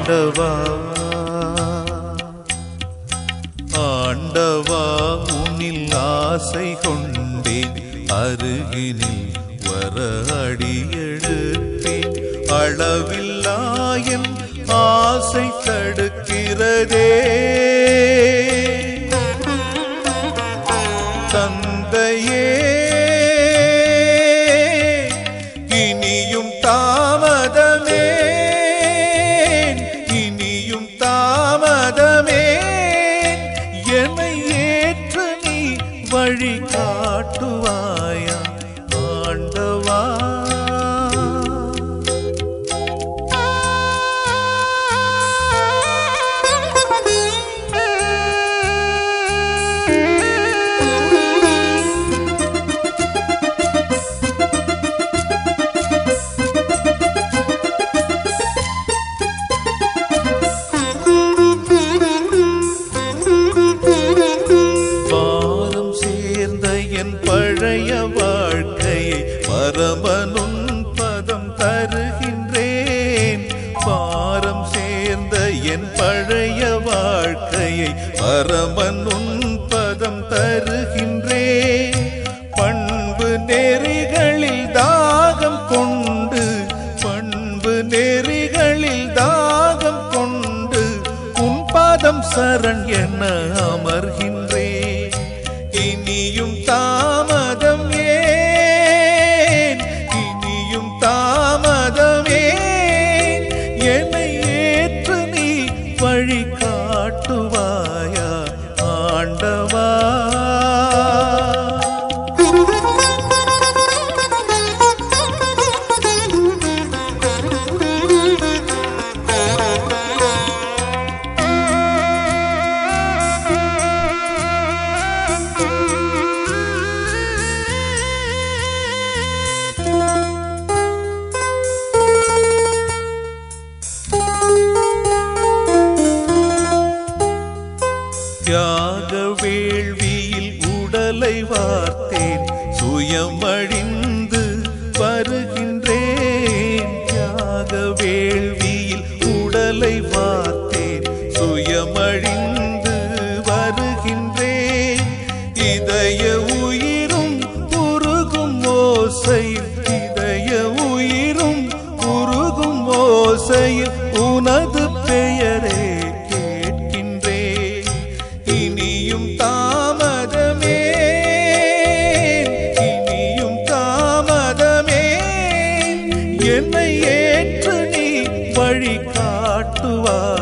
ஆண்டவா ஆண்டவா உன்னில் ஆசை கொண்டேன் அருகினில் வர அடியெடுத்தேன் அளவில்லாயன் ஆசை தடுக்கிறதே தந்தையே இனியும் தாமதமே இனியும் தாமதமே என்னை ஏற்று நீ வழி காட்டுவாயா ஆண்டவா பாரம் சேர்ந்த என் பழைய வாழ்க்கையை பரமனுன் பதம் தருகின்றேன் பாரம் சேர்ந்த என் பழைய வாழ்க்கையை பரமனுன் பதம் தருகின்றேன் பண்பு நெறிகளில் தாகம் கொண்டு பண்பு நெறிகளில் தாகம் கொண்டு உன் பாதம் சரண் என அமர்கின்றே இனியும் தாமதம் ஏன் இனியும் தாமதம் ஏன் என்னை ஏற்று நீ வழி காட்டுவாயா ஆண்டவா தியாக வேள்வியில் உடலை வார்த்தேன் சுயமழிந்து வருகின்றேன் தியாக வேள்வியில் உடலை வார்த்தேன் சுயமழிந்து வருகின்றேன் இதய உயிரும் உருகும் ஓசையில் இதய உயிரும் உருகும் ஓசையில் உனது பெயரே கேட்கின்றேன் இனியும் தாமதமே இனியும் தாமதமே என்னை ஏற்று நீ வழி காட்டுவாய்